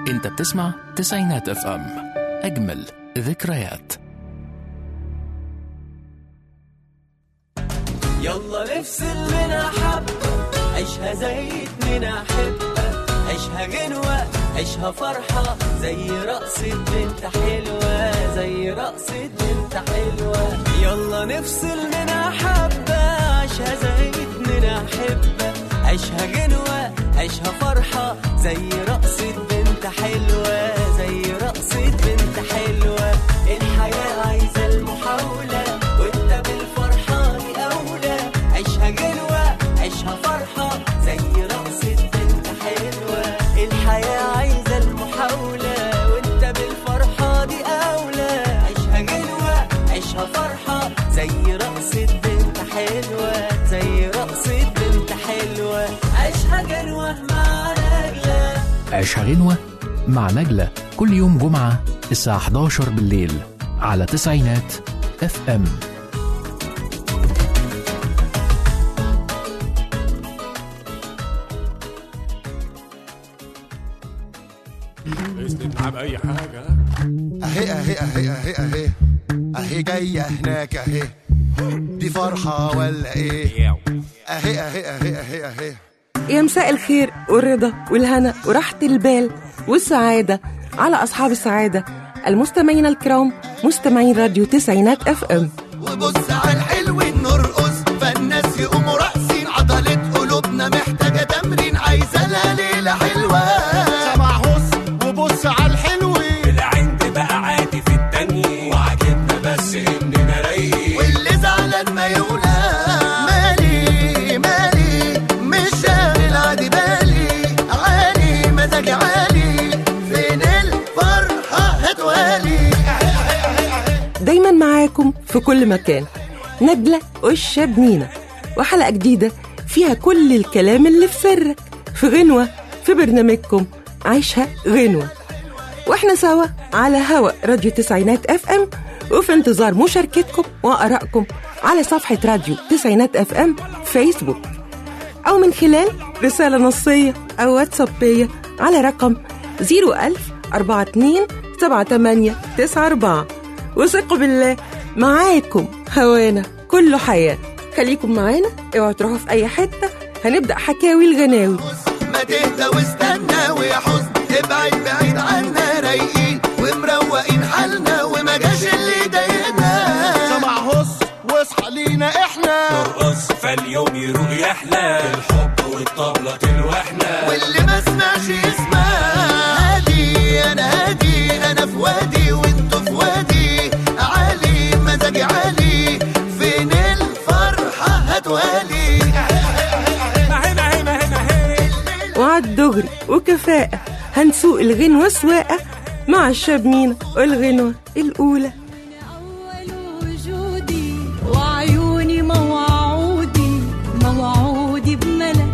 انت بتسمع تسعينات اف ام اجمل ذكريات يلا نفصل منها حبة عيشها زي اتنين أحبة عيشها غنوة عيشها فرحة زي رقصة بنت حلوة زي رقصة بنت حلوة يلا نفصل منها حبة عيشها زي اتنين أحبة عيشها غنوة عيشها فرحة زي رقصة بنت حلوة زي رقصة بنت حلوة الحياة عايزة المحاولة وانت بالفرحة دي أولى عيشها غنوة عيشها فرحة زي رقصة بنت حلوة الحياة عايزة المحاولة وانت بالفرحة دي أولى عيشها غنوة عيشها فرحة زي رقصة بنت حلوة زي رقصة بنت حلوة عيشها غنوة مع نجلة عيشها غنوة مع نجلة كل يوم جمعة الساعة 11 بالليل على تسعينات اف ام استمتع بأي حاجة اهي اهي اهي اهي اهي اهي جاية هناك اهي دي فرحة ولا ايه اهي اهي اهي اهي اهي يا مساء الخير والرضا والهنا وراحة البال والسعادة على أصحاب السعادة المستمعين الكرام مستمعين راديو تسعينات اف ام وبص على الحلو نرقص فالناس يقوموا راقصين عضلة قلوبنا محتاجة تمرين عايزة لها ليلة حلوة سمع هص وبص على الحلو العند بقى عادي في التانية وعجبنا بس إننا رايقين واللي زعلان ما يولى مالي مالي مش شاغل عادي بالي عالي مزاجي عالي فين الفرحة هتوالي دايما معاكم في كل مكان نجلة والشاب مينا وحلقة جديدة فيها كل الكلام اللي في سرك في غنوة في برنامجكم عيشها غنوة واحنا سوا على هوا راديو تسعينات اف ام وفي انتظار مشاركتكم وارائكم على صفحة راديو تسعينات اف ام فيسبوك أو من خلال رسالة نصية أو واتسابية على رقم 01000 42 78 94 وثقوا بالله معاكم هوانا كله حياة خليكم معانا اوعوا تروحوا في أي حتة هنبدأ حكاوي الغناوي ما تهدى واستنى ويا حزن ابعد بعيد عنا رايقين ومروقين حالنا وما جاش اللي ضايقنا سمع هص واصحى لينا احنا نرقص فاليوم يروق يحلى الحب والطبلة تلوحنا واللي ما سمعش يسمع هادي انا هادي انا في وادي وانتوا في وادي عالي مزاجي عالي فين الفرحة هتوالي ما هنا هنا هنا هنا وعد دغري وكفاءة هنسوق الغنوة سواقة مع الشاب مينا والغنوة الأولى أول وجودي وعيوني موعودي موعودي بملك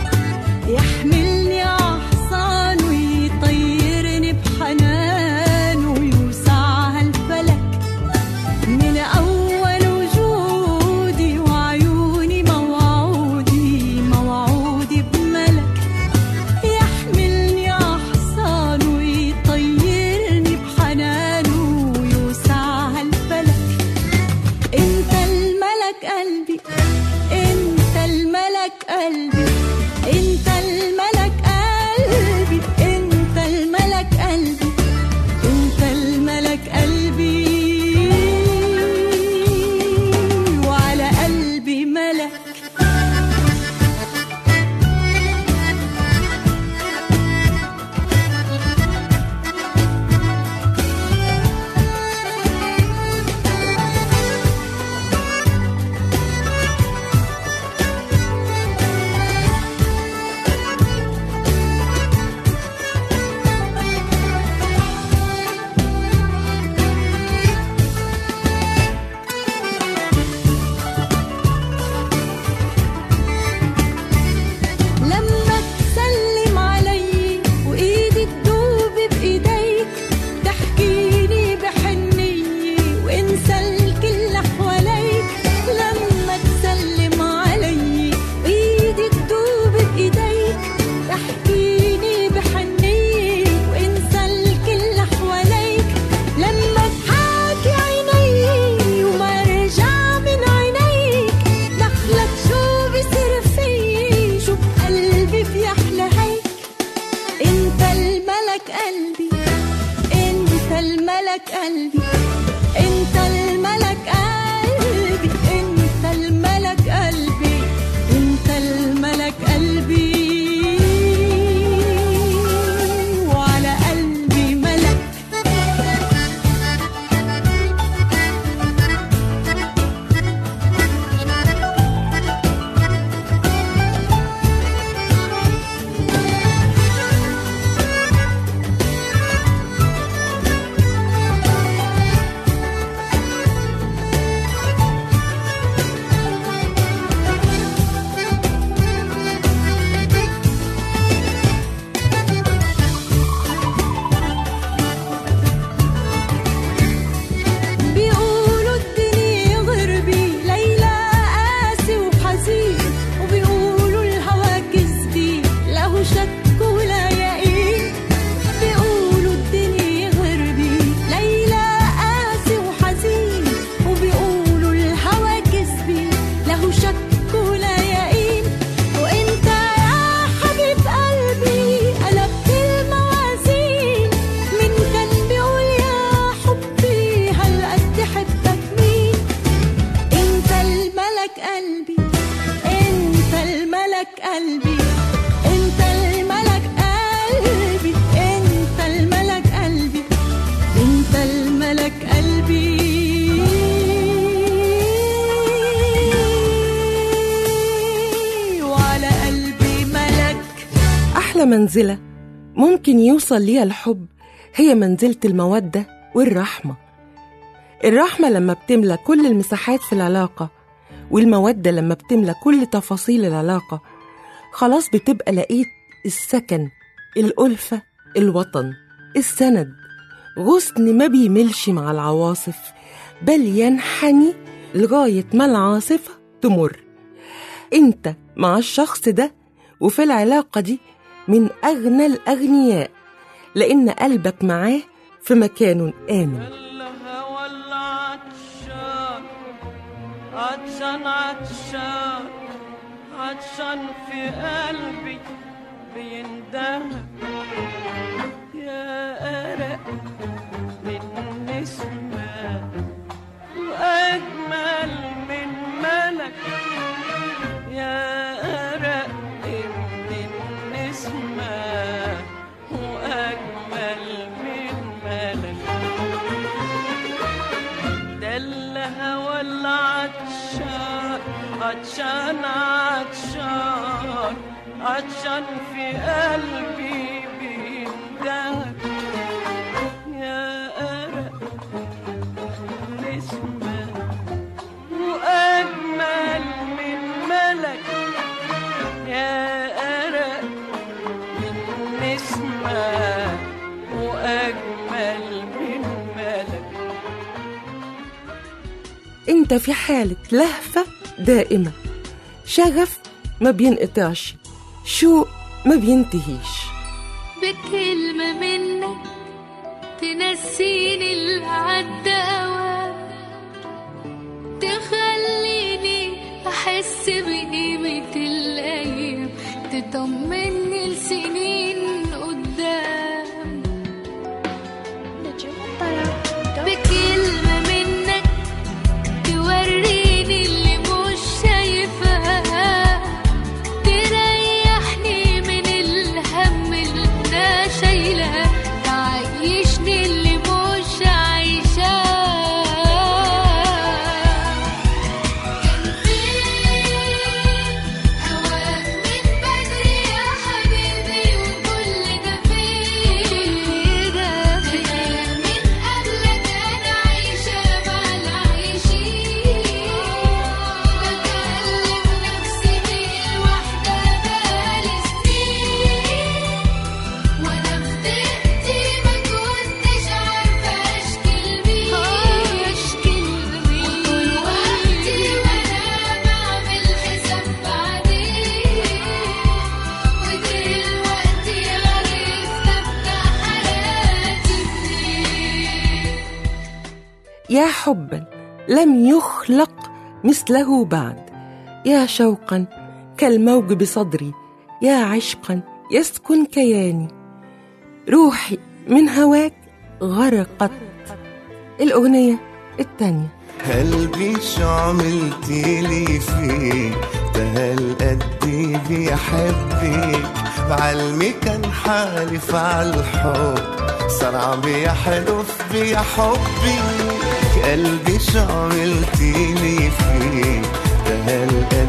يحملني عحصان ويطيرني بحنان ويوسعها الفلك من أول وجودي وعيوني موعودي موعودي بملك يحملني أحصان ويطيرني بحنان ويوسعها الفلك انت الملك قلبي انت الملك قلبي انت الملك الملك قلبي انت الملك قلبي انت الملك قلبي انت الملك قلبي انت الملك قلبي وعلى قلبي ملك بيقولوا الدنيا غربي ليلى قاسي وحزين وبيقولوا الهوى كذبي له شك ولا يقين بيقولوا الدنيا غربي ليلى قاسي وحزين وبيقولوا الهوى كذبي له شك ولا يقين وانت يا حبيب قلبي قلبت الموازين من كان بيقول يا حبي هالقد حبك مين انت الملك قلبي انت الملك قلبي انت الملك قلبي انت الملك قلبي انت الملك قلبي وعلى قلبي ملك أحلى منزلة ممكن يوصل ليها الحب هي منزلة المودة والرحمة الرحمة لما بتملى كل المساحات في العلاقة والمودة لما بتملى كل تفاصيل العلاقة خلاص بتبقى لقيت السكن الألفة الوطن السند غصن ما بيملش مع العواصف بل ينحني لغاية ما العاصفة تمر انت مع الشخص ده وفي العلاقة دي من أغنى الأغنياء لأن قلبك معاه في مكان آمن الهوى العطشان عطشان عطشان عطشان في قلبي بيندهك يا أرق من نسمة وأجمل من ملك يا أرق من نسمة وأجمل من ملك ده الهوى العطشان عطشان عطشان عطشان في قلبي بيندهك يا أرق نسمة وأجمل من ملك يا أرق من نسمة وأجمل من ملك انت في حالة لهفة دائمة شغف ما بينقطعش شوق ما بينتهيش بكلمة منك تنسيني اللي عدى أوام تخليني أحس بقيمة الأيام تطمني لسنين قدام بكلمة منك توريني اللي مش شايفاه تريحني من الهم اللي انا شايلاه تعيشني اللي مش عايشاه كان فين هواك من بدري يا حبيبي وكل ده فين ده فين من قبلك انا عايشه مع العايشين بكلم نفسي بيه لوحدة بقالي سنين وانا في ضيقتي ما كنتش عارفه اشكي لمين اشكي لمين طول وقتي وانا بعمل حساب بعدين ودلوقتي عرفت ابدا حياتي منين يا حبا لم يخلق مثله بعد يا شوقا كالموج بصدري يا عشقا يسكن كياني روحي من هواك غرقت الأغنية التانية قلبي شو عملتيلي فيه ده هالقد بيحبك بعلمي كان حالف عالحب صار عم يحلف بحبي قلبي شو عملتيلي فيه ده هالقد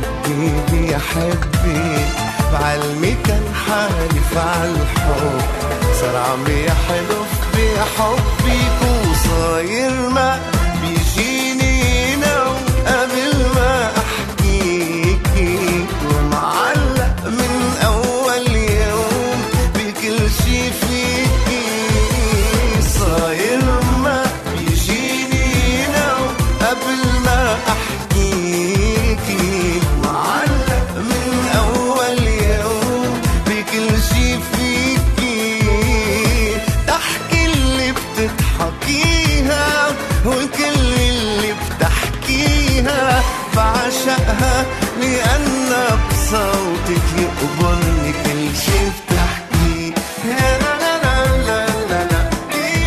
بيحبك بعلمي كان حالف عالحب صار عم يحلف بحبك وصاير ما بيجيني نوم قبل ما احكيكي ومعلق من اول يوم بكل شي فيكي صاير ما بيجيني نوم قبل ما احكيكي معلق من اول يوم بكل شي فيكي تحكي اللي بتضحكيها وكل اللي بتحكيها بعشقها لأن بصوتك يقبرني كل شي بتحكيه لا لا لا لا لا لا لا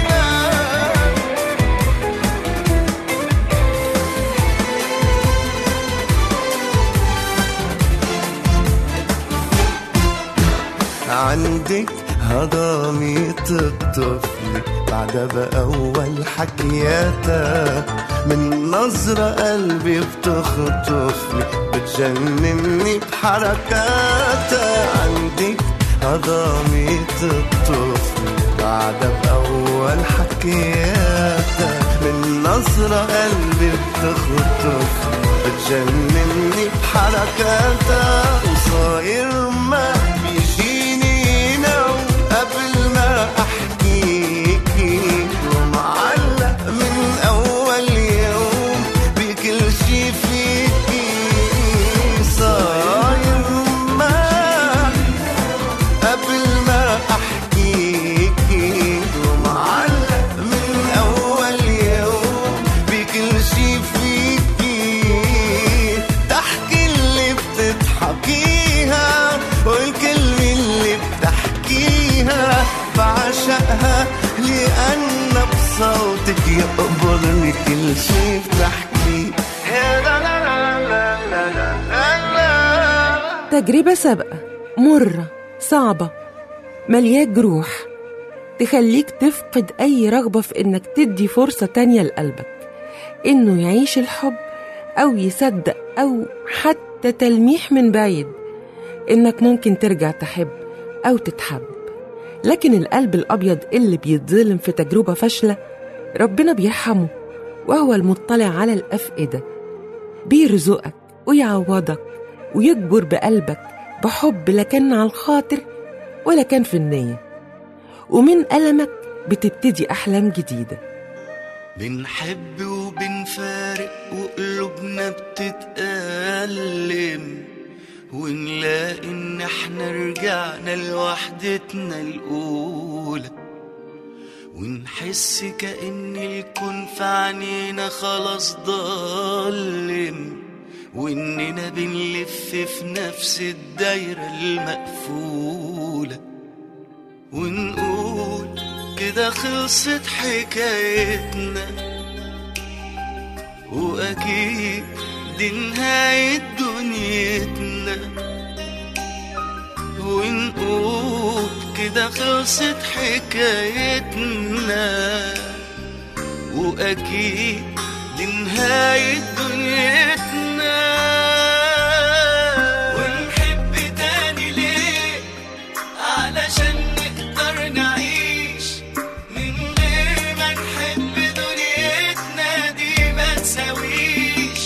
عندك هضامية الطفل بعدها بأول حكياتها من نظرة قلبي بتخطفني بتجنني بحركاتها عندك هضامية الطفل بعدها بأول حكياتها من نظرة قلبي بتخطفني بتجنني بحركاتها وصاير ما بيجيني نوم قبل ما احكيكي ومعلق من اول يوم بكل شي فيكي صاير ما قبل ما احكيكي ومعلق من اول يوم بكل شي فيكي تحكي اللي بتضحكيها والكلمة اللي بتحكيها بعشقها لأن بصوتك يقبرني كل شي بتحكيه لا لا لا لا لا لا لا تجربة سابقة مرة صعبة ملياك جروح تخليك تفقد أي رغبة في إنك تدي فرصة تانية لقلبك إنه يعيش الحب أو يصدق أو حتى تلميح من بعيد إنك ممكن ترجع تحب أو تتحب لكن القلب الأبيض اللي بيتظلم في تجربة فاشلة ربنا بيرحمه وهو المطلع على الأفئدة بيرزقك ويعوضك ويجبر بقلبك بحب لا كان على الخاطر ولا كان في النية ومن ألمك بتبتدي أحلام جديدة بنحب وبنفارق وقلوبنا بتتألم ونلاقي ان احنا رجعنا لوحدتنا الأولى ونحس كأن الكون في عينينا خلاص ضلم وإننا بنلف في نفس الدايرة المقفولة ونقول كده خلصت حكايتنا وأكيد دي نهاية دنيتنا ونقول كده خلصت حكايتنا وأكيد دي نهاية دنيتنا ونحب تاني ليه علشان نقدر نعيش من غير ما نحب دنيتنا دي ما تساويش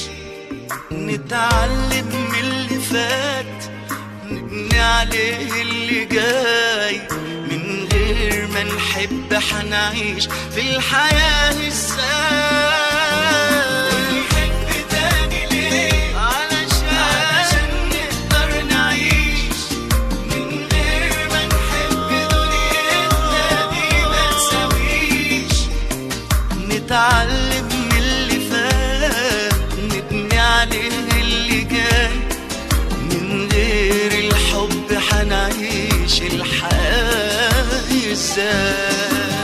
نتعلم من اللي فات نبني عليه اللي جاي من غير ما نحب حنعيش في الحياة ازاي نحب تاني ليه علشان علشان نقدر نعيش من غير ما نحب دنيتنا دي ما تساويش نتعلم من اللي فات نبني عليه اللي جاي من غير الحب حنعيش الحياة ازاي ازاي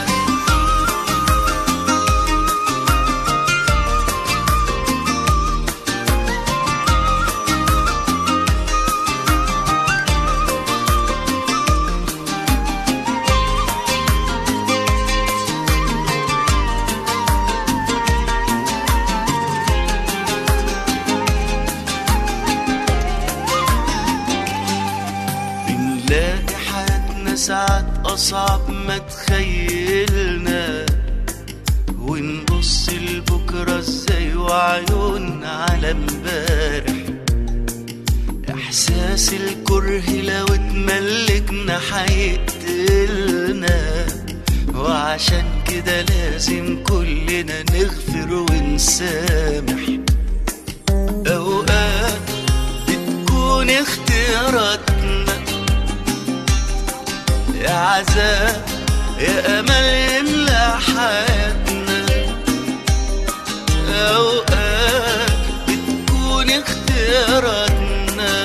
بنلاقي حياتنا ساعات أصعب ما تخيلنا ونبص لبكرة ازاي وعيوننا على امبارح إحساس الكره لو اتملكنا هيقتلنا وعشان كده لازم كلنا نغفر ونسامح أوقات بتكون اختياراتنا يا عذاب يا أمل يملى حياتنا أوقات بتكون اختياراتنا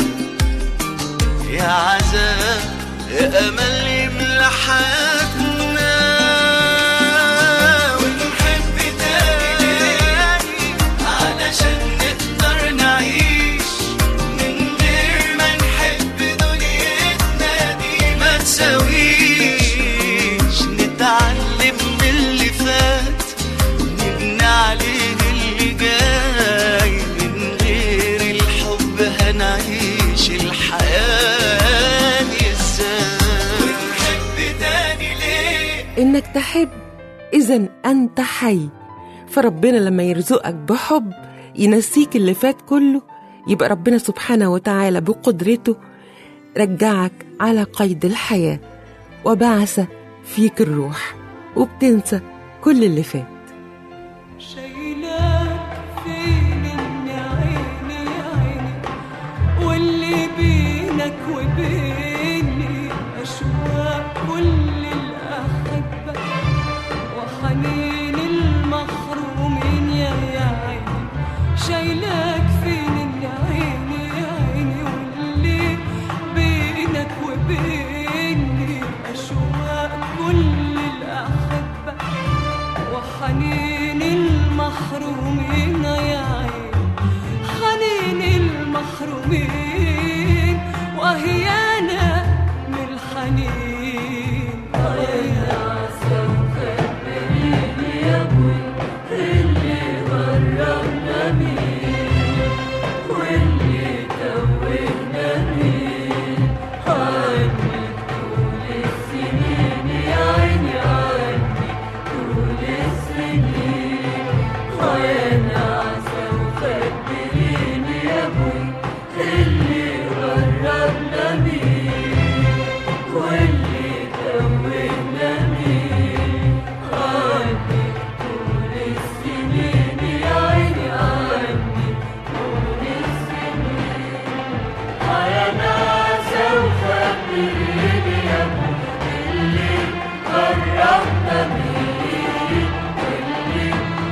يا عذاب يا أمل يملى حياتنا ونحب تاني علشان نقدر نعيش من غير ما نحب دنيتنا دي ما تساويش نتعلم من اللي فات نبني عليه اللي جاي من غير الحب هنعيش الحياة دي ازاي ونحب تاني ليه إنك تحب إذا أنت حي فربنا لما يرزقك بحب ينسيك اللي فات كله يبقى ربنا سبحانه وتعالى بقدرته رجعك على قيد الحياة وبعث فيك الروح وبتنسى كل اللي فات شايلاك فين يا عيني يا عيني واللي بينك وبيني أشواق كل الأحبة وحنين المحرومين يا يا عيني شايلاك فين يا عيني يا عيني واللي بينك وبيني أشواق كل الأحبة وحنين المحرومين يا عين حنين المحرومين وهيانا من الحنين يا يا ابوي اللي غربنا مين واللي توهنا مين عني طول السنين يا عيني عني طول السنين خيانا عسى وخبريني يا ابوي اللي غربنا مين واللي توهنا مين عني طول السنين يا عيني عني طول السنين خيانا عسى وخبريني يا ابوي اللي غربنا مين واللي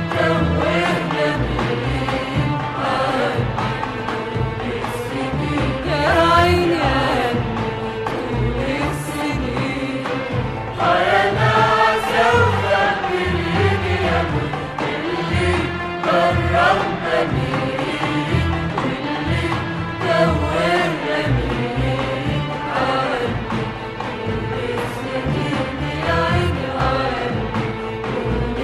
توهنا مين عني طول السنين يا عيني عني طول السنين خيانا عسى وخبريني يا ابوي اللي غربنا مين واللي توهنا مين عني طول السنين يا عيني عني طول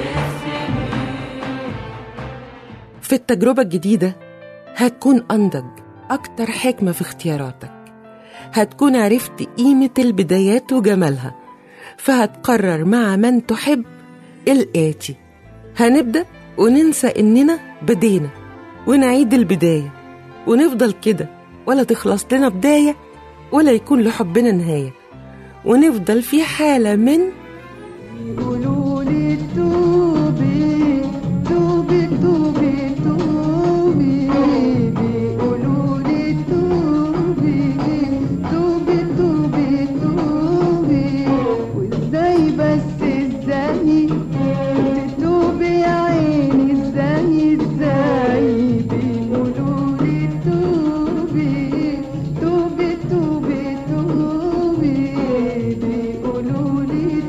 السنين في التجربة الجديدة هتكون أنضج أكتر حكمة في اختياراتك هتكون عرفت قيمة البدايات وجمالها فهتقرر مع من تحب الآتي هنبدأ وننسى إننا بدينا ونعيد البداية ونفضل كده ولا تخلص لنا بداية ولا يكون لحبنا نهاية ونفضل في حالة من يقولوا لي توبي توبي توبي توبي بيقولوا لي توبي توبي توبي توبي وازاي بس ازاي تتوبي يا عيني ازاي ازاي بيقولوا لي توبي توبي توبي توبي بيقولوا لي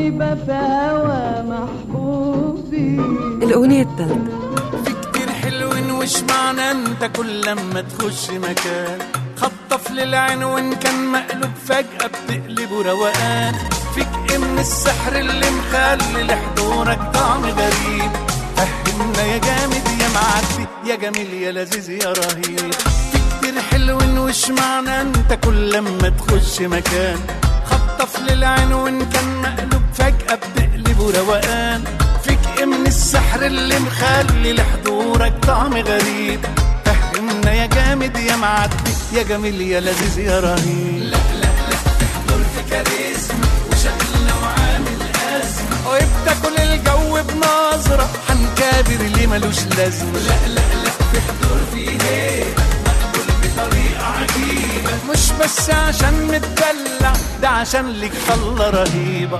غريبة في هوا محبوبي الأغنية التالتة في كتير حلوين وش معنى انت كل لما تخش مكان خطف للعين وان كان مقلوب فجأة بتقلبه روقان فيك ايه من السحر اللي مخلي لحضورك طعم غريب فهمنا يا جامد يا معدي يا جميل يا لذيذ يا رهيب في كتير حلوين وش معنى انت كل لما تخش مكان خطف للعين وان كان مقلوب فجأة بتقلبه روقان فيك ايه من السحر اللي مخلي لحضورك طعم غريب فهمنا يا جامد يا معدي يا جميل يا لذيذ يا رهيب لا لا لا تحضر في كاريزما وشكلنا وعامل أزمة وبتاكل الجو بنظرة هنكابر اللي ملوش لازمة لا لا لا في حضور في ايه مقبول بطريقة عجيبة مش بس عشان متدلع ده عشان ليك طلة رهيبة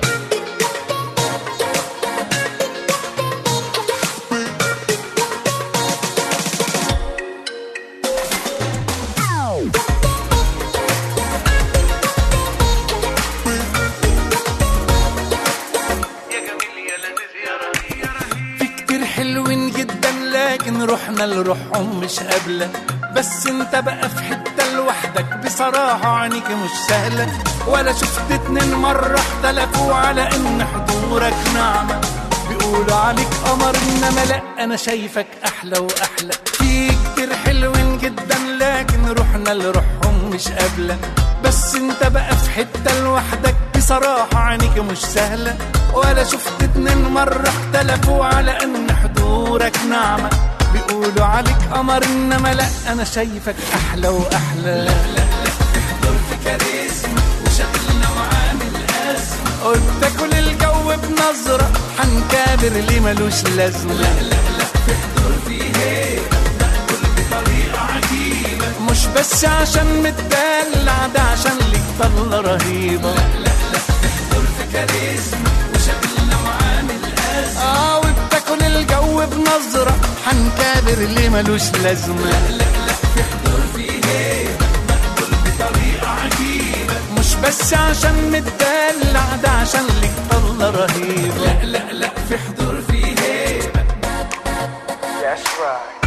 في كتير حلوين جدا لكن روحنا لروحهم مش قابلة بس انت بقى في حتة لوحدك بصراحة عينيك مش سهلة ولا شفت اتنين مرة اختلفوا على ان حضورك نعمة بيقولوا عليك قمر انما لا انا شايفك احلى واحلى في كتير حلوين جدا لكن روحنا لروحهم مش قابلة بس انت بقى في حتة لوحدك بصراحة عينيك مش سهلة ولا شفت اتنين مرة اختلفوا على ان حضورك نعمة بيقولوا عليك قمر انما لا انا شايفك احلى واحلى لا لا لا تحضر في كاريزما وشكلنا وعامل ازمة وبتاكل الجو بنظرة هنكابر اللي ملوش لازمة لا لا لا تحضر في ايه مقبول بطريقة عجيبة مش بس عشان متدلع ده عشان ليك طلة رهيبة لا لا لا تحضر في كاريزما وشكلنا وعامل أزمة اه وبتاكل الجو بنظرة هنكابر اللي ملوش لازمة لا لا لا تحضر في ايه مقبول بطريقة عجيبة مش بس عشان متدلع ده عشان ليك طلة رهيبة لا لا لا في حضور في هيبة That's right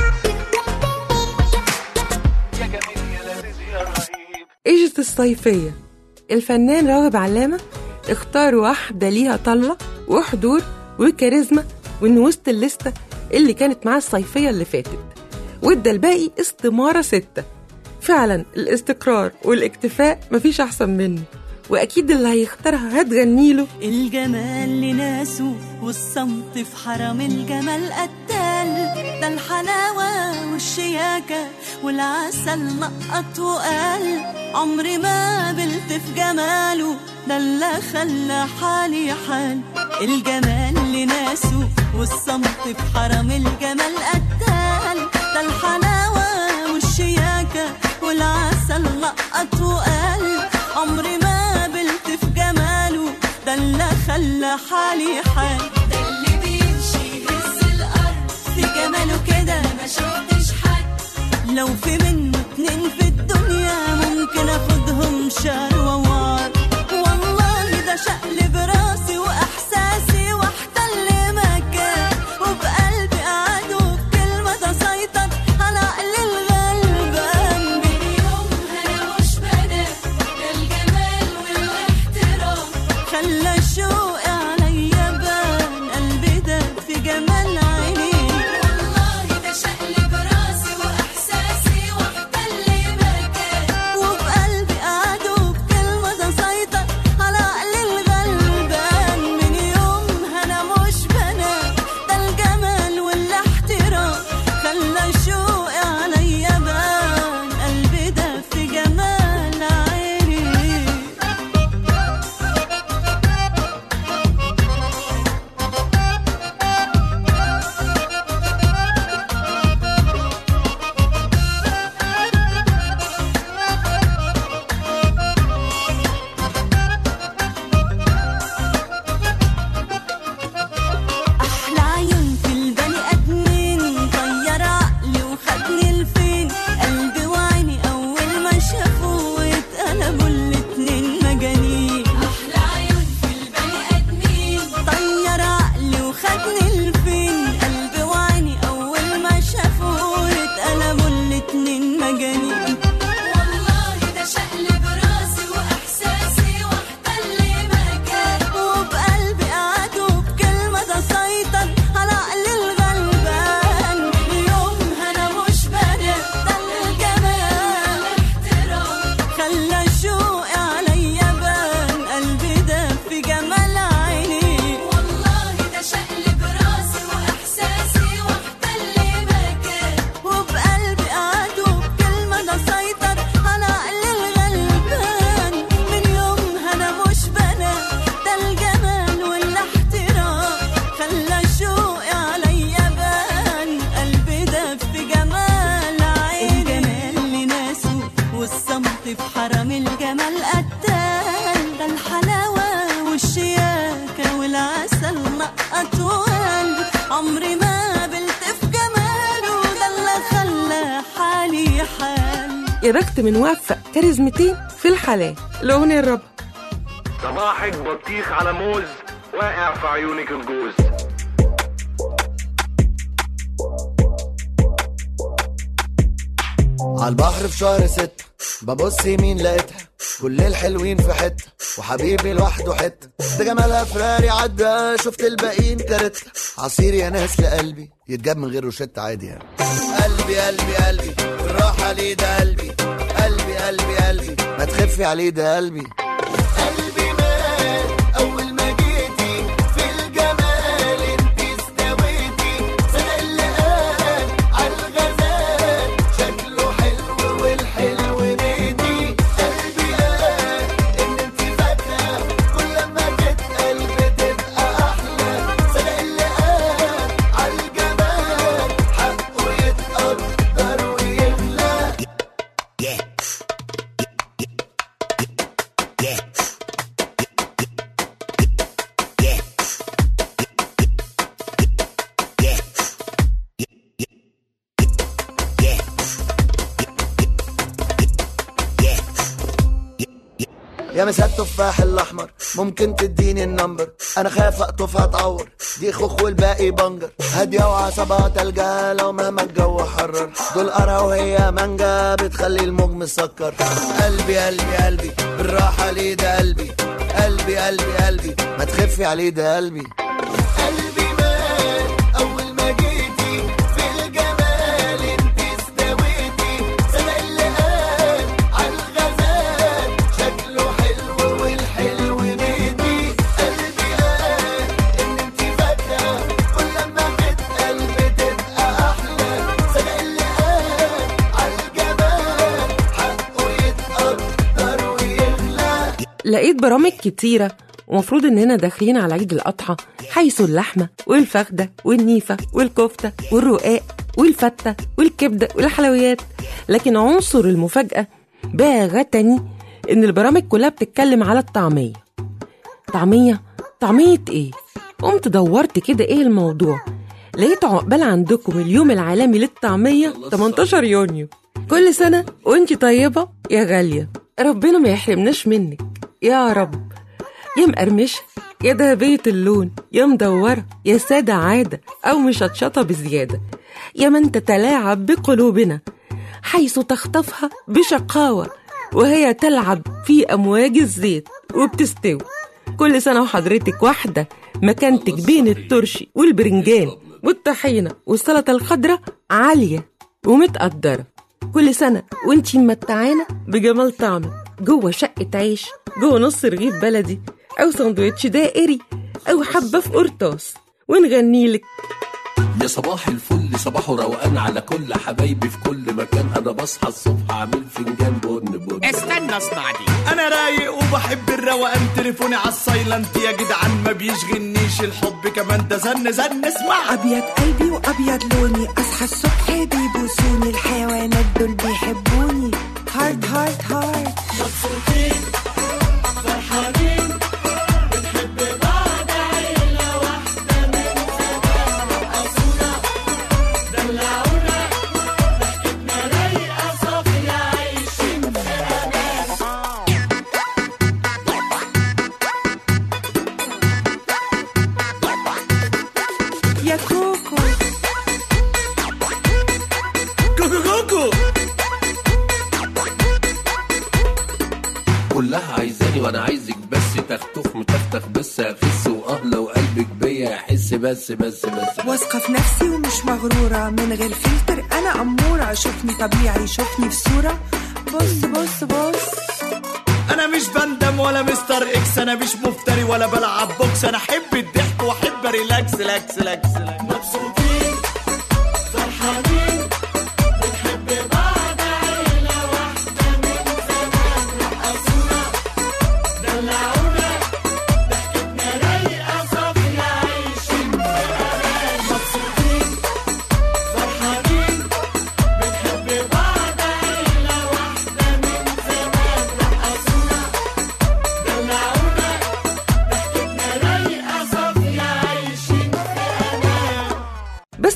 يا جميل يا لذيذ يا رهيب إجة الصيفية الفنان راغب علامة اختار واحدة ليها طلة وحضور وكاريزما وإن وسط الليستة اللي كانت معاه الصيفية اللي فاتت وادى الباقي استمارة ستة فعلا الاستقرار والاكتفاء مفيش أحسن منه وأكيد اللي هيختارها هتغنيله الجمال لناسه والصمت في حرم الجمال قتال ده الحلاوة والشياكة والعسل نقط وقال عمري ما قبلت في جماله ده اللي خلى حالي حال الجمال لناسه والصمت في حرم الجمال قتال ده الحلاوة والشياكة والعسل نقط وقال عمري ما قبلت في جماله ده اللي خلى حالي حال ده اللي بيمشي يهز الأرض في جماله كده ما شفتش حد لو في منه اتنين في الدنيا ممكن اخدهم شهر ووار والله ده شقلب راسي واحساسي واحتل مكان وبقلبي قعد وبكلمه تسيطر على عقل الغلبان من يومها أنا مش بنام ده الجمال والاحترام خلى شوقي عليا بان قلبي ده في جمال عينيه والله ده شقلب راسي وإحساسي واحتل مكان وبقلبي قعد وبكلمة العسل نقط وقلبي عمري ما قبلت في جماله ده اللي خلى حالي حالي يا بخت من وفق كاريزمتين في الحلال الأغنية الرابعة صباحك بطيخ على موز واقع في عيونك الجوز عالبحر في شهر ستة ببص يمين لقيتها كل الحلوين في حتة وحبيبي لوحده حتة ده جمالها فراري عدى شفت الباقيين كارتة عصير يا ناس لقلبي يتجاب من غير روشتة عادي يعني قلبي قلبي قلبي بالراحة عليه ده قلبي قلبي قلبي قلبي ما تخفي عليه ده قلبي قلبي مات أول ما جيتي في الجمال انتي استويتي صدق اللي قال عالغزال شكله حلو والحلو نادي قلبي قال ان انتي فاكرة كل ما تتقل بتبقى أحلى صدق اللي قال عالجمال حقه يتقدر ويغلى يا مسا التفاح الاحمر ممكن تديني النمبر انا خايف اقطف هتعور دي خوخ والباقي بنجر هاديه وعصبها تلجا لو مهما الجو حرر دول قرا وهي مانجا بتخلي الموج مسكر قلبي قلبي قلبي بالراحه ليه ده قلبي قلبي قلبي قلبي ما تخفي عليه ده قلبي قلبي مات اول ما جيتي في الجمال انتي استويتي سنة اللي قال عالغزال شكله حلو والحلو نادي قلبي قال ان انتي فاكرة كل ما تتقل بتبقى احلى سنة اللي قال عالجمال حقه يتقدر ويغلى لقيت برامج كتيرة ومفروض إننا داخلين على عيد الأضحى حيث اللحمة والفخدة والنيفة والكفتة والرقاق والفتة والكبدة والحلويات لكن عنصر المفاجأة باغتني إن البرامج كلها بتتكلم على الطعمية طعمية طعمية إيه؟ قمت دورت كده إيه الموضوع لقيت عقبال عندكم اليوم العالمي للطعمية 18 يونيو كل سنة وانتي طيبة يا غالية ربنا ما يحرمناش منك يا رب يا مقرمشة يا ذهبية اللون يا مدورة يا سادة عادة أو مشطشطة بزيادة يا من تتلاعب بقلوبنا حيث تخطفها بشقاوة وهي تلعب في أمواج الزيت وبتستوي كل سنة وحضرتك واحدة مكانتك بين الترشي والبرنجان والطحينة والسلطة الخضراء عالية ومتقدرة كل سنة وانتي ممتعانا بجمال طعمك جوه شقة عيش جوه نص رغيف بلدي أو سندوتش دائري أو حبة في قرطاس ونغنيلك يا صباح الفل صباح روقان على كل حبايبي في كل مكان انا بصحى الصبح اعمل فنجان بن بن استنى اسمع دي انا رايق وبحب الروقان تليفوني على السايلنت يا جدعان ما بيشغلنيش الحب كمان ده زن زن اسمع ابيض قلبي وابيض لوني اصحى الصبح بيبوسوني الحيوانات دول بيحبوني هارت هارت هارت مبسوطين فرحانين بنحب بعض عيلة واحدة من زمان رقصونا دلعونا ضحكتنا رايقة صافية عايشين في أمان يا كوكو كوكو كوكو كلها عايزاني وانا عايزك بس تختخ متختخ بس اخس واه لو قلبك بيا يحس بس بس بس واثقة في نفسي ومش مغرورة من غير فلتر أنا أمورة شوفني طبيعي شوفني في صورة بص بص بص انا مش بندم ولا مستر اكس انا مش مفتري ولا بلعب بوكس انا احب الضحك واحب ريلاكس لاكس لاكس لاكس مبسوطين فرحانين بنحب بعض عيلة واحدة من زمان رقصونا دلعونا ضحكتنا رايقة صافية عايشين في أمان مبسوطين فرحانين بنحب بعض عيلة واحدة من زمان رقصونا دلعونا ضحكتنا رايقة صافية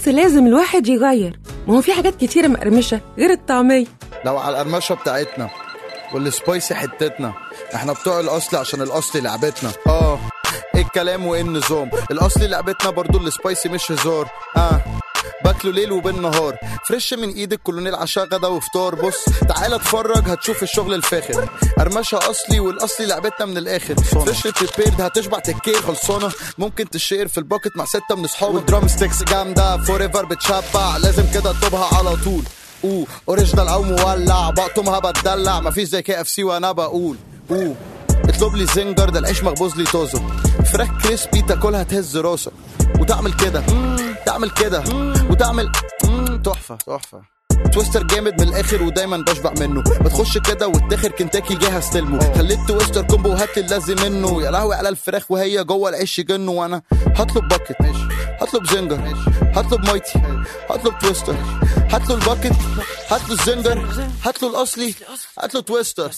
لازم الواحد يغير ما هو في حاجات كتيرة مقرمشة غير الطعمية لو على القرمشه بتاعتنا والسبايسي حتتنا احنا بتوع الاصل عشان الاصل لعبتنا اه ايه الكلام وايه النظام الاصل لعبتنا برضو السبايسي مش هزار اه باكله ليل وبالنهار فريش من ايد الكولونيل عشاء غدا وفطار بص تعالى اتفرج هتشوف الشغل الفاخر قرمشه اصلي والاصلي لعبتنا من الاخر فريش بريبيرد هتشبع تكيه خلصانه ممكن تشير في الباكت مع ستة من اصحابك والدرام ستيكس جامده فور ايفر بتشبع لازم كده تطلبها على طول اوه اوريجينال او مولع بقطمها بتدلع مفيش زي كي اف سي وانا بقول اوه اطلب لي زنجر ده العيش مخبوز لي طازه فراخ كريسبي تاكلها تهز راسك وتعمل كده تعمل كده وتعمل مم، تحفه تحفه تويستر جامد من الاخر ودايما بشبع منه بتخش كده وتدخر كنتاكي جه استلمه خليت تويستر كومبو وهات لي اللازم منه يا لهوي على الفراخ وهي جوه العيش يجنه وانا هطلب باكت ماشي هطلب زنجر هطلب مايتي هطلب تويستر هات له الباكت هات له الزنجر هات له الاصلي هات له تويستر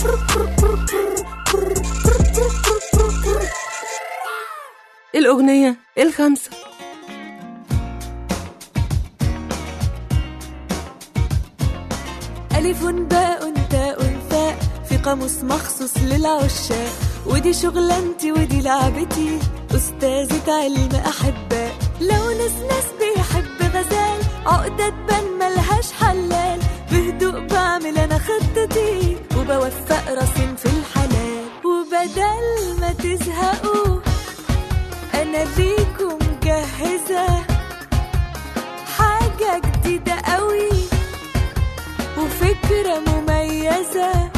الأغنية الخامسة ألف باء تاء ثاء في قاموس مخصوص للعشاق ودي شغلانتي ودي لعبتي أستاذة علم أحباء لو ناس ناس بيحب غزال عقدة تبان ملهاش حلال بهدوء بعمل أنا خطتي وبوفق راسين في الحلال وبدل ما تزهقوا أنا ليكم مجهزة حاجة جديدة قوي وفكرة مميزة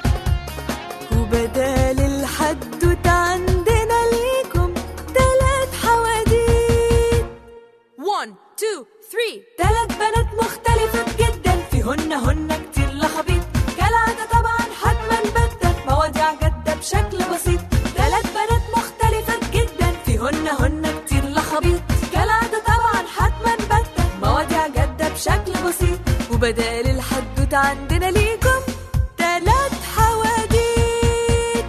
وبدال الحدوتة عندنا ليكم تلات حواديت 1 2 3 تلات بنات مختلفات جدا فيهن هن كتير لخبيط كالعادة طبعا حتما بدت مواضيع جادة بشكل بسيط تلات بنات مختلفات جدا فيهن هن كتير لخبيط كالعادة طبعا حتما بدت مواضيع جادة بشكل بسيط وبدال الحدوتة عندنا ليكم تلات حواديت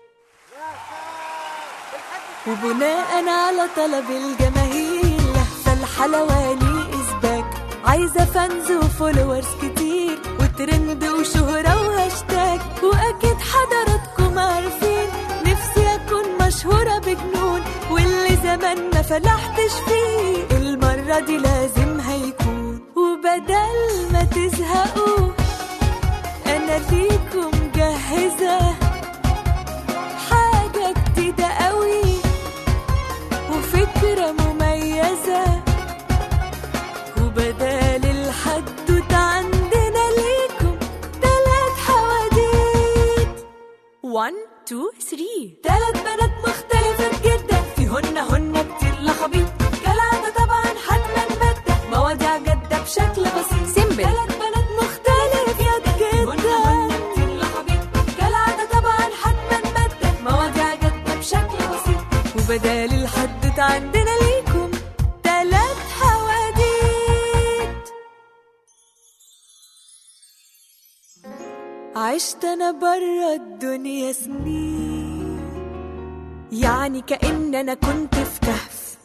وبناء على طلب الجماهير لهفة الحلواني إثبات عايزة فانز وفولورز كتير وترند وشهرة وهاشتاج وأكيد حضراتكم عارفين نفسي أكون مشهورة بجنون واللي زمان ما فلحتش فيه المرة دي لازم هيكون وبدل ما تزهقوا أنا ليكم جاهزة حاجة جديدة قوي وفكرة مميزة وبدال الحدوتة عندنا ليكم تلات حواديت 1 2 3 تلات بنات مختلفات جدا فيهن هن كتير لخبيط كالعادة طبعا حتما بدة مواضيع جادة بشكل بسيط سيمبل تلات بنات مختلفات جدا هن كتير لخبيط كالعادة طبعا حتما بدة مواضيع جادة بشكل بسيط وبدال الحدوتة عندنا ليكم تلات حواديت عشت انا برا الدنيا سنين يعني كأن انا كنت في كهف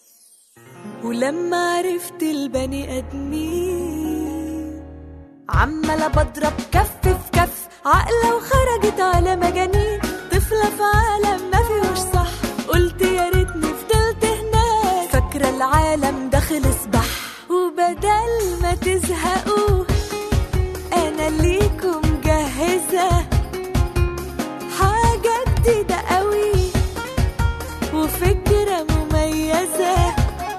ولما عرفت البني ادمين عمالة بضرب كف في كف عقلة وخرجت على مجانين طفلة في عالم ما فيهوش صح قلت يا ريتني فضلت هناك فاكرة العالم ده خلص بح وبدل ما تزهقوا انا ليكم جاهزة حاجة جديدة قوي وفكرة مميزة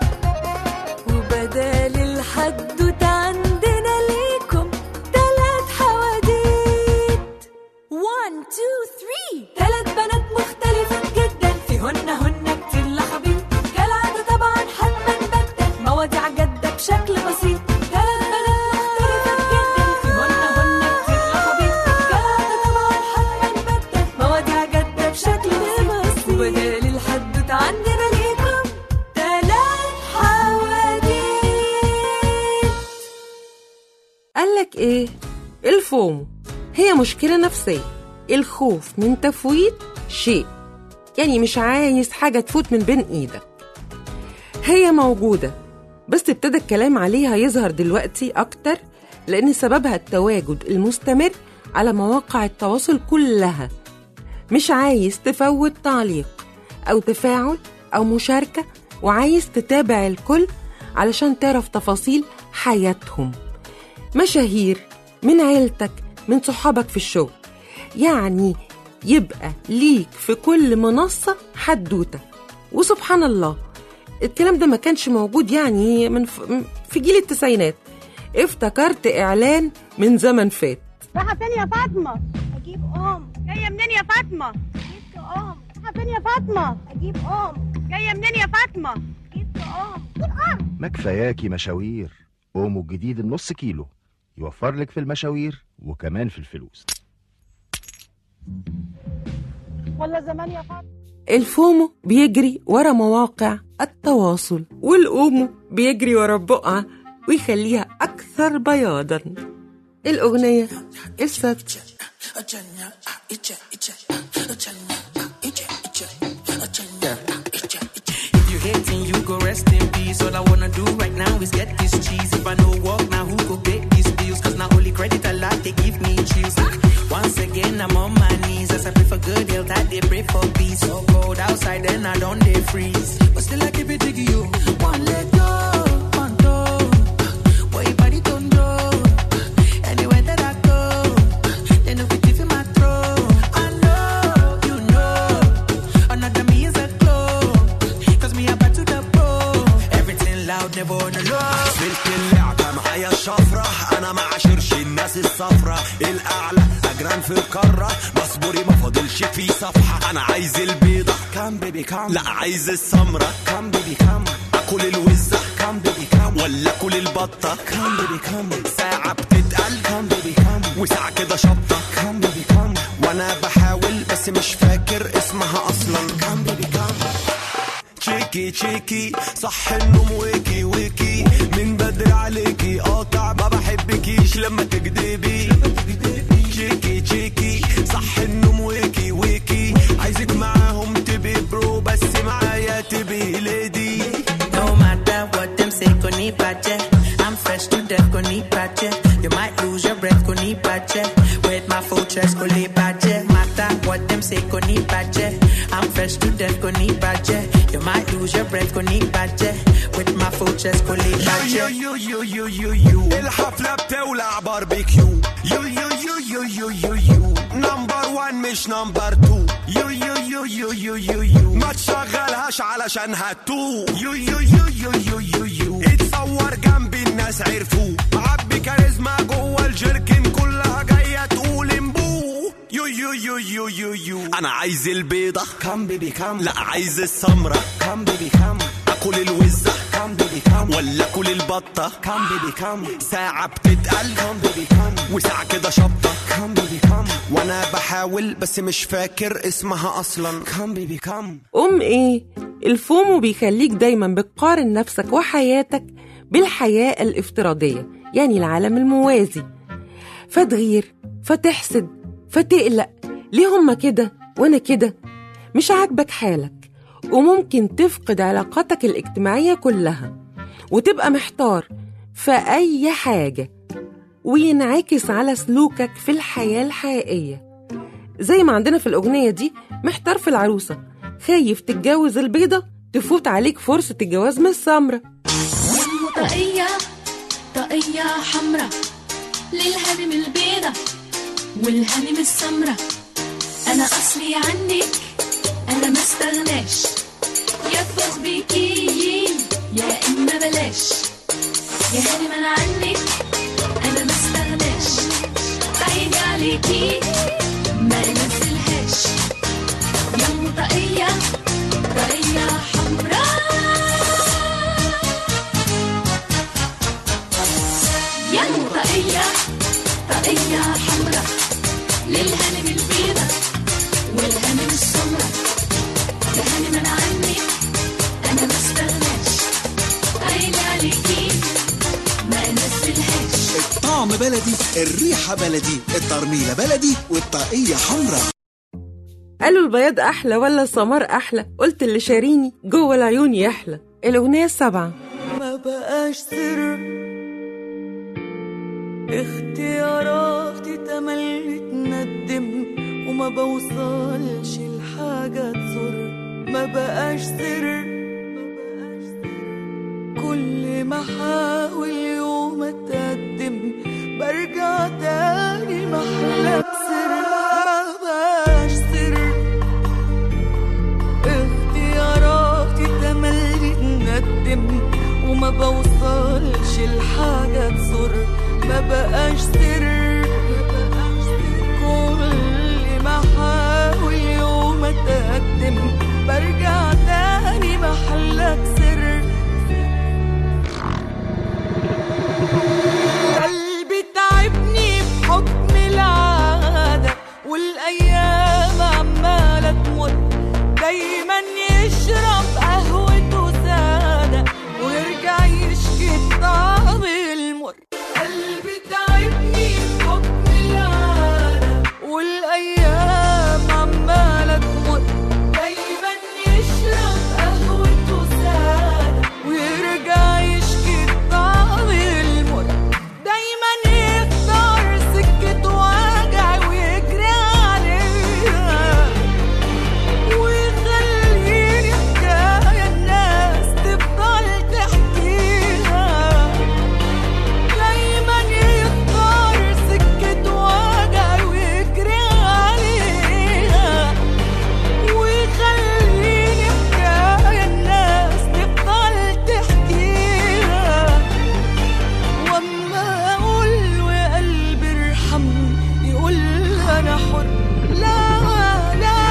وبدال الحدوتة عندنا ليكم تلات حواديت 1 2 3 تلات بنات مختلفات جدا فيهن هن كتير لخبيط كالعادة طبعا حتما بدل مواضيع جادة بشكل بسيط تلات بنات مختلفات جدا فيهن هن كتير لخبيط كالعادة طبعا حتما بدل مواضيع جادة بشكل بسيط وبدال الحدوتة عندنا ليكم تلات حواديت قالك ايه الفومو هي مشكلة نفسية الخوف من تفويت شيء يعني مش عايز حاجة تفوت من بين ايدك هي موجودة بس ابتدى الكلام عليها يظهر دلوقتي أكتر لأن سببها التواجد المستمر على مواقع التواصل كلها مش عايز تفوت تعليق أو تفاعل أو مشاركة وعايز تتابع الكل علشان تعرف تفاصيل حياتهم مشاهير من عيلتك من صحابك في الشغل يعني يبقى ليك في كل منصة حدوتة وسبحان الله الكلام ده ما كانش موجود يعني من ف... في جيل التسعينات افتكرت إعلان من زمن فات رايحة فين يا فاطمة؟ أجيب أم جاية منين يا فاطمة؟ جبت أم رايحة فين يا فاطمة؟ أجيب أم جاية منين يا فاطمة؟ جبت أم جيب أم ما كفاياكي مشاوير اومو الجديد النص كيلو يوفر لك في المشاوير وكمان في الفلوس ولا زمان يا فاطمة الفومو بيجري ورا مواقع التواصل والأومو بيجري ورا البقعة ويخليها أكثر بياضا الأغنية الست If you hating, you go rest in peace. All I wanna do right now is get this cheese. If I no work now, who go pay these bills? Cause now only credit a lot, they give me chills. Once again, I'm on my knees. As I pray for good health, I they pray for peace. So cold outside, then I don't they freeze. But still, I keep it jiggy, you. One leg go, one toe. Boy, your body don't go. Anywhere that I go, they know it in my throat. I know, you know. Another me is a glow. Cause me about to the bro. Everything loud, never on the low. قفلت اللعبة معايا الشفرة أنا ما عاشرش الناس الصفرة الأعلى أجران في القارة مصبوري ما فاضلش في صفحة أنا عايز البيضة كام بيبي كام لا عايز السمرة كام بيبي كام أكل الوزة كام بيبي كام ولا أكل البطة كام بيبي كام ساعة بتتقل كام بيبي كام وساعة كده شطة كام بيبي كام وأنا بحاول بس مش فاكر اسمها أصلا كام بيبي كام تشيكي تشيكي صح النوم ويكي ويكي من بدري عليكي قاطع ما بحبكيش لما تكدبي تشيكي تشيكي صح النوم ويكي ويكي عايزك معاهم تبي برو بس معايا تبي ليدي No matter what them say, go need budget. I'm fresh to death, go need budget. You might lose your breath, go need budget. With my full chest, go need budget. Matter what them say, go need budget. I'm fresh to death, go need budget. You might lose your breath, go need budget. With my full chest, go need يو budget. يو يو يو يو يو الحفلة بتولع باربيكيو يو يو يو يو يو يو يو نمبر وان مش نمبر تو يو يو يو يو يو يو يو ما تشغلهاش علشان هتو يو يو يو يو يو يو يو اتصور جنبي الناس عرفوه معبي كاريزما جوه الجيركن كلها جاية تقول امبو يو يو يو يو يو يو انا عايز البيضة كام بيبي كام لا عايز السمرة كام بيبي كام اكل الوزة كام بيبي كام ولا اكل البطة كام بيبي كام ساعة بتتقل كام بيبي كام وساعة كده شطة كام بيبي كام وانا بحاول بس مش فاكر اسمها اصلا كام بيبي كام أم إيه؟ الفومو بيخليك دايما بتقارن نفسك وحياتك بالحياة الافتراضية يعني العالم الموازي فتغير فتحسد فتقلق ليه هما كده وأنا كده مش عاجبك حالك وممكن تفقد علاقاتك الاجتماعية كلها وتبقى محتار في أي حاجة وينعكس على سلوكك في الحياة الحقيقية زي ما عندنا في الأغنية دي محتار في العروسة خايف تتجوز البيضة تفوت عليك فرصة الجواز من السمرة طاقية طاقية حمرا للهانم البيضة والهانم السمرة أنا أصلي عنك أنا ما استغناش يطبخ بيكي يا إما بلاش يا هانم أنا عنك أنا ما استغناش عيني عليكي ما نزلهاش يا أم طاقية طاقية حمرا يا أم طاقية طاقية حمرا للهانم البيضة والهانم السمرة يا هانم أنا عنك أنا ما استغناش عيني عليكي ما نزلهاش الطعم بلدي الريحة بلدي الترميلة بلدي والطاقية حمراء قالوا البياض أحلى ولا السمار أحلى قلت اللي شاريني جوه العيون يحلى الأغنية السابعة ما بقاش سر اختياراتي تملي تندم وما بوصلش لحاجة تسر ما بقاش سر كل ما احاول يوم اتقدم برجع تاني محلك سر ما بقاش سر اختياراتي تملي تندم وما بوصلش لحاجة تسر ما بقاش سر كل ما احاول يوم اتقدم برجع تاني محلك سر قلبي تعبني بحكم العادة والأيام عمالة تمر دايما يشرب قهوته سادة ويرجع يشكي الطعم المر قلبي تعبني بحكم العادة والأيام عمالة تمر دايما يشرب قهوته سادة ويرجع يشكي الطعم المر دايما يختار سكة وجع ويجري عليها ويخليني حكاية الناس تفضل تحكيها دايما يختار سكة وجع ويجري عليها ويخليني حكاية الناس تفضل تحكيها واما اقول وقلبي ارحمني يقول انا حر لا لا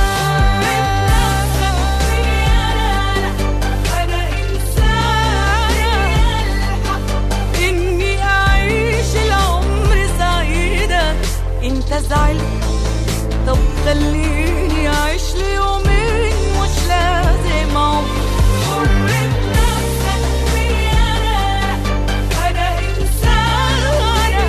انا انسانه اني اعيش العمر سعيده انت زعلت طب خليني اعيش لي يومين مش لازم عمر حر بنفسك انا انا انسانه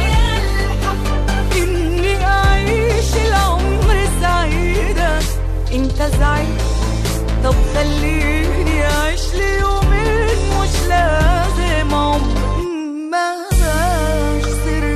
اني اعيش العمر سعيده انت زعلت طب خليني اعيش لي يومين مش لازم عمر ما بقاش سر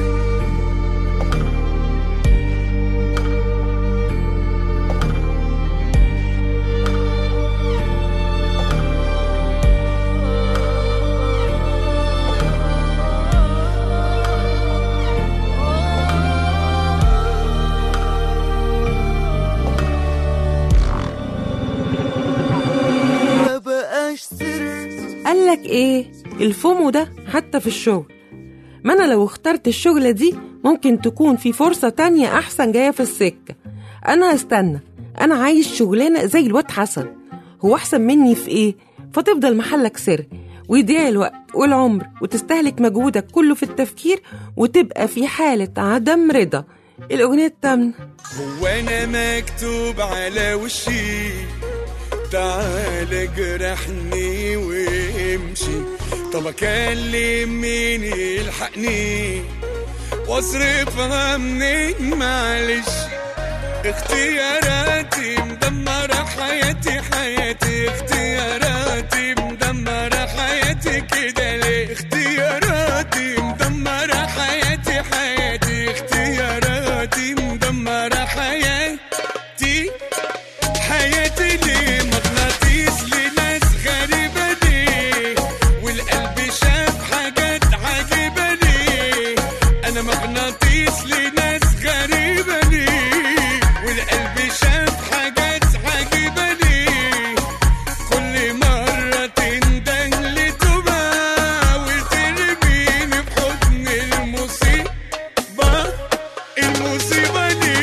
ما بقاش سر قالك ايه الفومو ده حتى في الشغل ما انا لو اخترت الشغلة دي ممكن تكون في فرصة تانية احسن جاية في السكة انا هستنى انا عايز شغلانة زي الواد حسن هو احسن مني في ايه فتفضل محلك سر ويضيع الوقت والعمر وتستهلك مجهودك كله في التفكير وتبقى في حالة عدم رضا الأغنية التامنة هو انا مكتوب على وشي تعال جرحني وامشي طب اكلم مين يلحقني واصرفها منين معلش اختياراتي مدمرة حياتي حياتي اختياراتي مدمرة حياتي كده ليه اختياراتي مدمرة حياتي حياتي اختياراتي مدمرة حياتي حياتي ليه مغناطيس لناس غريبة ليه والقلب شاف حاجات عجيبة ليه أنا مغناطيس لناس غريبة ليه والقلب شاف حاجات عجيبة ليه كل مرة تنده لتوبة وترميني في حضن المصيبة المصيبة دي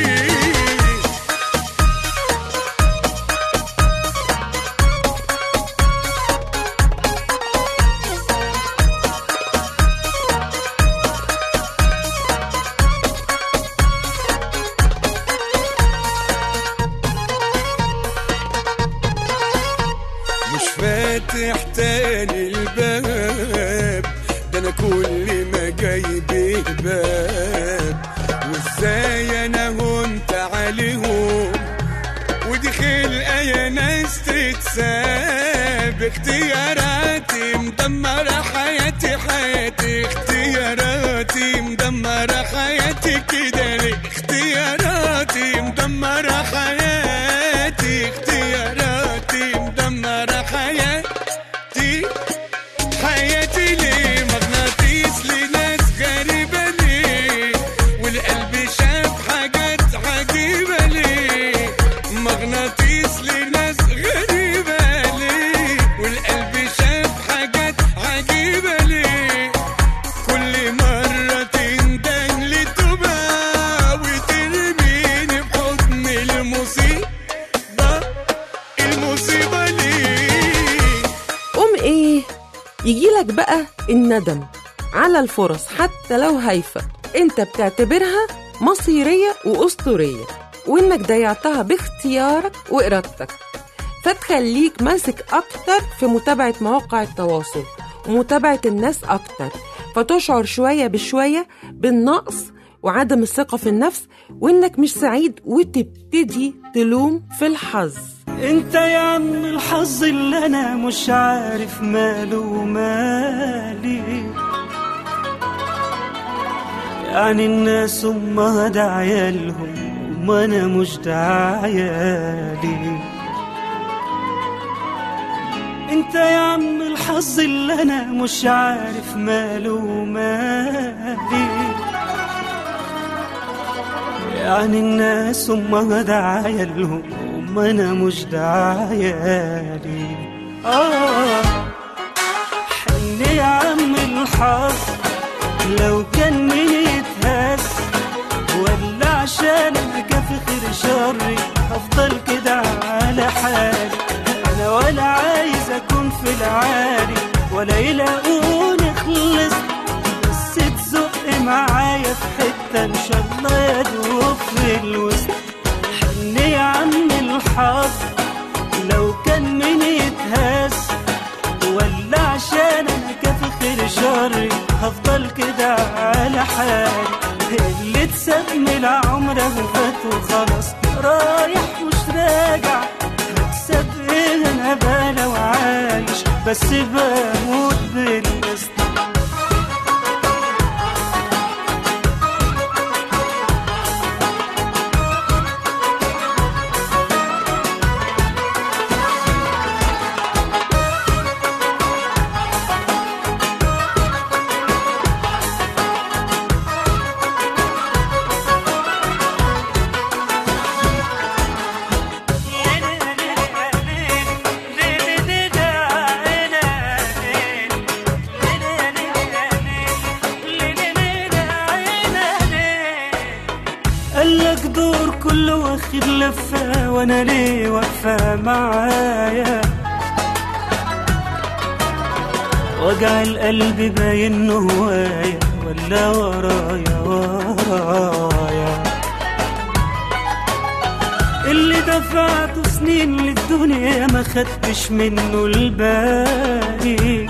مش فاتح تاني الباب ده انا كل ما جايب باب وازاي انا هنت عليهم ودي خلقه يا ناس تتساب باختياراتي مدمرة حياتي حياتي اختياراتي مدمرة حياتي كده ليه اختياراتي مدمرة حياتي اختياراتي مدمرة حياتي حياتي ليه مغناطيس لناس غريبة ليه والقلب شاف حاجات عجيبة ليه مغناطيس لناس غريبة ليه والقلب شاف حاجات عجيبة ليه كل مرة تندن لتوبة وترميني بحضن المصيبة المصيبة ليه قوم ايه يجيلك بقى الندم على الفرص حتى لو هايفة انت بتعتبرها مصيرية وأسطورية وانك ضيعتها باختيارك وإرادتك فتخليك ماسك أكتر في متابعة مواقع التواصل ومتابعة الناس أكتر فتشعر شوية بشوية بالنقص وعدم الثقة في النفس وإنك مش سعيد وتبتدي تلوم في الحظ انت يا عم الحظ اللي انا مش عارف ماله ومالي يعني الناس امها ده عيالهم وما انا مش ده عيالي انت يا عم الحظ اللي انا مش عارف ماله ومالي يعني الناس امها ده عيالهم وما انا مش ده عيالي اه حن يا عم الحظ لو كان مين يتهز ولا عشان انا كافي خير شري هفضل كده على حالي انا ولا عايز اكون في العالي ولا يلاقوني خلص بس تزق معايا في حته ان شاء الله يدوب في الوسط حن يا عم الحظ لو كان مين يتهز ولا عشان انا كافي خير شري هفضل كده على حالي اللي اتساب من عمره فات وخلاص رايح مش راجع هكسب ايه انا بلا وعايش بس بموت بالقسط قالك دور كله واخد لفة وانا ليه واقفة معايا وجع القلب باين هوايا ولا ورايا ورايا اللي دفعته سنين للدنيا ما خدتش منه الباقي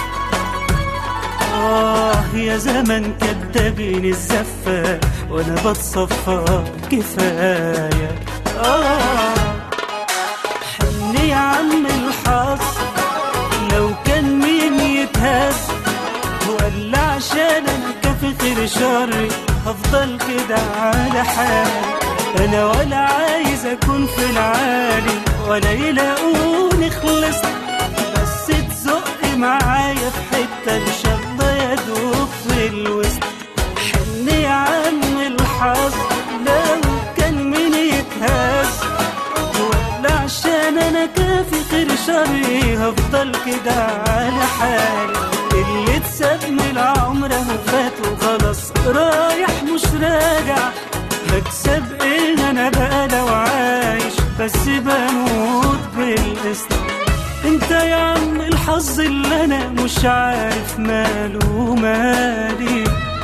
آه يا زمن كدابين الزفة وأنا بتصفى كفاية آه حن يا عم الحظ لو كان مين يتهز ولا عشان أنا كافي خير شري هفضل كده على حالي أنا ولا عايز أكون في العالي ولا يلاقوني خلصت بس تزق معايا في حتة إن شاء الله يدوب في الوسط حن يا عم الحظ لو كان مين يتهز ولا عشان أنا كافي خير شري هفضل كده على حالي اللي اتساب من العمر فات وخلاص رايح مش راجع هكسب ايه انا بقى لو عايش بس بموت بالقسط انت يا عم الحظ اللي انا مش عارف ماله مالي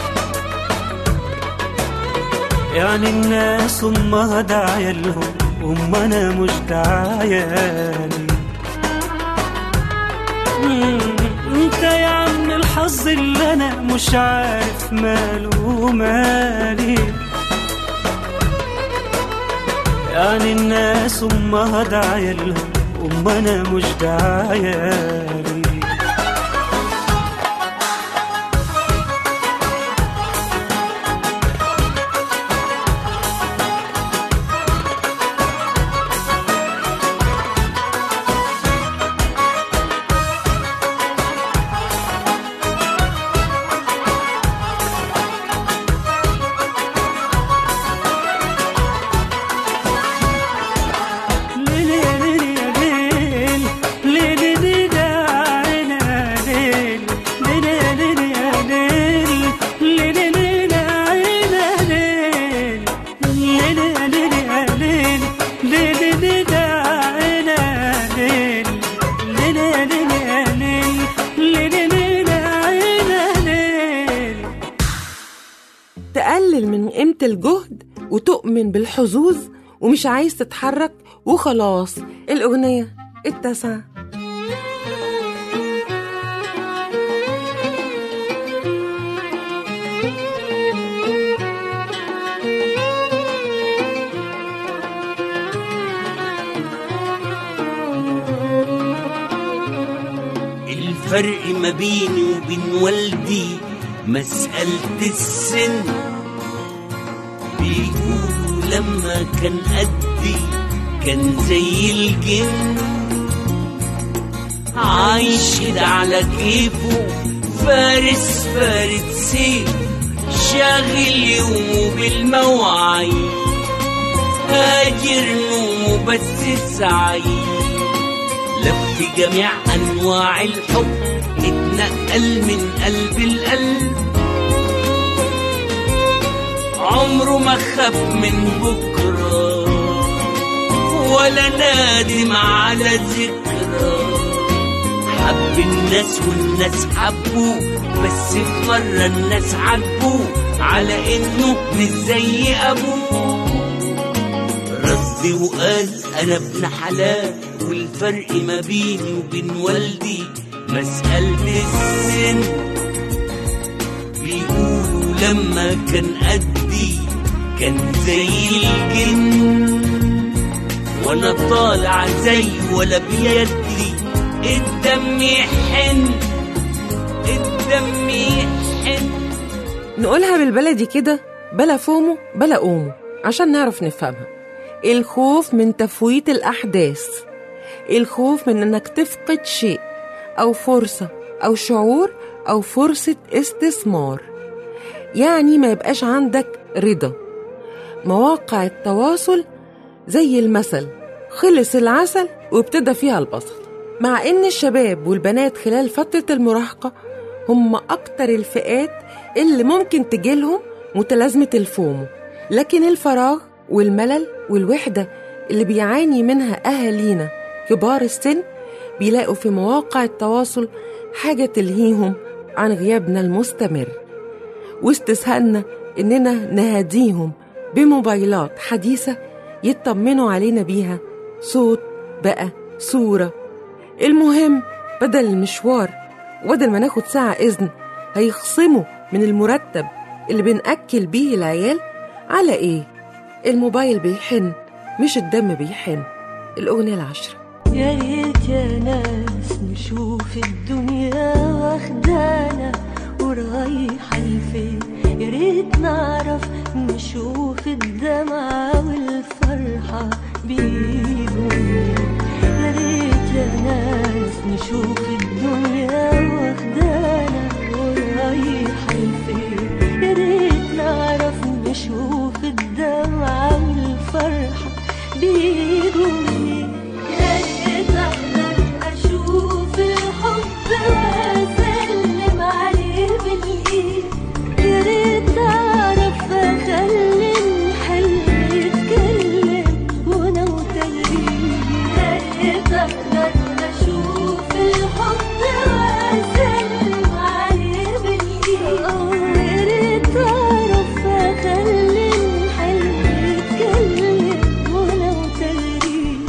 يعني الناس امها ده عيالهم ام انا مش ده عيالي مم، انت يا عم الحظ اللي انا مش عارف ماله مالي يعني الناس امها ده عيالهم وما انا مش دعايالي تقلل من قيمة الجهد وتؤمن بالحظوظ ومش عايز تتحرك وخلاص الأغنية التاسعة الفرق ما بيني وبين والدي مسألة السن بيقولوا لما كان قدي كان زي الجن عايش كده على كيفه فارس فارد سيف شاغل يومه بالمواعيد هاجر نومه بس سعيد لف جميع انواع الحب اتنقل من قلب القلب عمره ما خاف من بكره ولا نادم على ذكرى حب الناس والناس حبوه بس في مرة الناس عاتبوه على انه مش زي ابوه رد وقال انا ابن حلال والفرق ما بيني وبين والدي مسألة السن بيقولوا لما كان قدي كان زي الجن وانا طالع زي ولا بيدي الدم يحن الدم يحن نقولها بالبلدي كده بلا فومه بلا قومه عشان نعرف نفهمها الخوف من تفويت الأحداث الخوف من إنك تفقد شيء أو فرصة أو شعور أو فرصة استثمار يعني ما يبقاش عندك رضا مواقع التواصل زي المثل خلص العسل وابتدى فيها البصل مع إن الشباب والبنات خلال فترة المراهقة هم أكتر الفئات اللي ممكن تجيلهم متلازمة الفومو لكن الفراغ والملل والوحدة اللي بيعاني منها أهالينا كبار السن بيلاقوا في مواقع التواصل حاجة تلهيهم عن غيابنا المستمر واستسهلنا إننا نهديهم بموبايلات حديثة يطمنوا علينا بيها صوت بقى صورة المهم بدل المشوار وبدل ما ناخد ساعة إذن هيخصموا من المرتب اللي بنأكل بيه العيال على إيه؟ الموبايل بيحن مش الدم بيحن الأغنية العشرة يا ريت يا ناس نشوف الدنيا واخدانا ورايحة لفين يا ريت نعرف نشوف الدمعة والفرحة بيجوا منين يا ريت يا ناس نشوف الدنيا واخدانا ورايحة لفين يا ريت نعرف نشوف الدمعة والفرحة بيجوا منين يا ريت أقدر أشوف الحب وأسلم عليه بالإيد يا ريت أعرف أخلي الحلم يتكلم وأنا وتغريب يا ريت أقدر أشوف الحب وأسلم عليه بالإيد يا ريت أعرف أخلي الحلم يتكلم وأنا وتغريب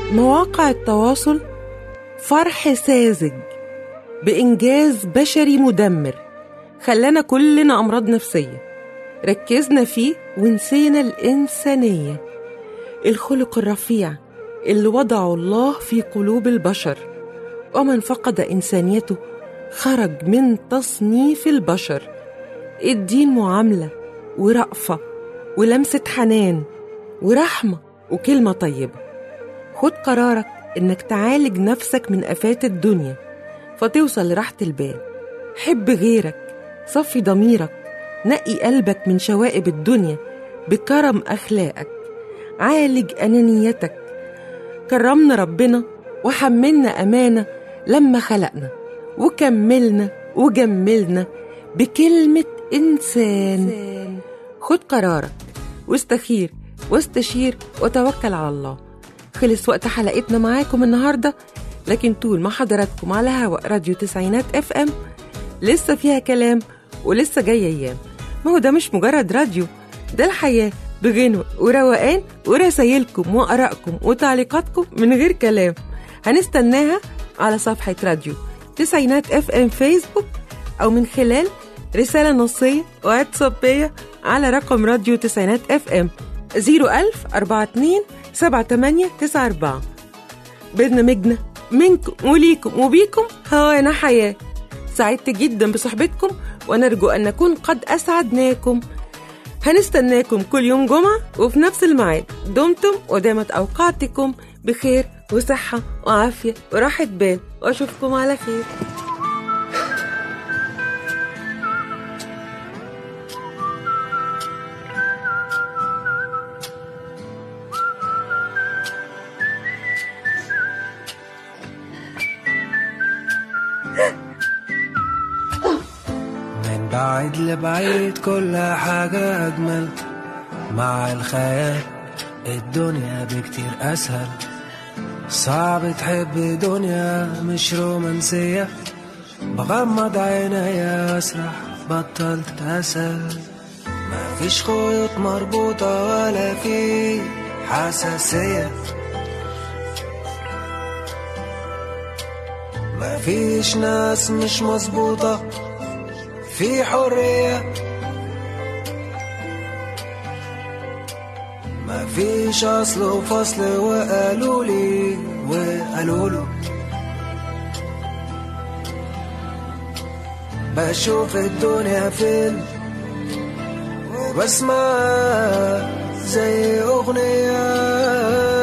مواقع التواصل فرح ساذج بإنجاز بشري مدمر خلانا كلنا أمراض نفسية ركزنا فيه ونسينا الإنسانية الخلق الرفيع اللي وضعه الله في قلوب البشر ومن فقد إنسانيته خرج من تصنيف البشر الدين معاملة ورأفة ولمسة حنان ورحمة وكلمة طيبة خد قرارك إنك تعالج نفسك من آفات الدنيا فتوصل لراحة البال حب غيرك صفي ضميرك نقي قلبك من شوائب الدنيا بكرم أخلاقك عالج أنانيتك كرمنا ربنا وحملنا أمانة لما خلقنا وكملنا وجملنا بكلمة إنسان خد قرارك واستخير واستشير وتوكل على الله خلص وقت حلقتنا معاكم النهاردة لكن طول ما حضراتكم على هواء راديو تسعينات اف ام لسه فيها كلام ولسه جاي ايام ما هو ده مش مجرد راديو ده الحياة بغنوة وروقان ورسايلكم وآرائكم وتعليقاتكم من غير كلام هنستناها على صفحة راديو تسعينات اف ام فيسبوك أو من خلال رسالة نصية واتسابية على رقم راديو تسعينات اف ام 01000 42 7894 برنامجنا منكم وليكم وبيكم هوانا حياة سعدت جدا بصحبتكم ونرجو أن نكون قد أسعدناكم هنستناكم كل يوم جمعة وفي نفس الميعاد دمتم ودامت أوقاتكم بخير وصحة وعافية وراحة بال وأشوفكم على خير من بعيد لبعيد كل حاجة أجمل مع الخيال الدنيا بكتير أسهل صعب تحب دنيا مش رومانسية بغمض عينيا أسرح بطلت أسأل مفيش خيوط مربوطة ولا في حساسية مفيش ناس مش مظبوطة في حرية مفيش أصل وفصل وقالوا لي وقالوا له بشوف الدنيا فيلم وبسمع زي أغنية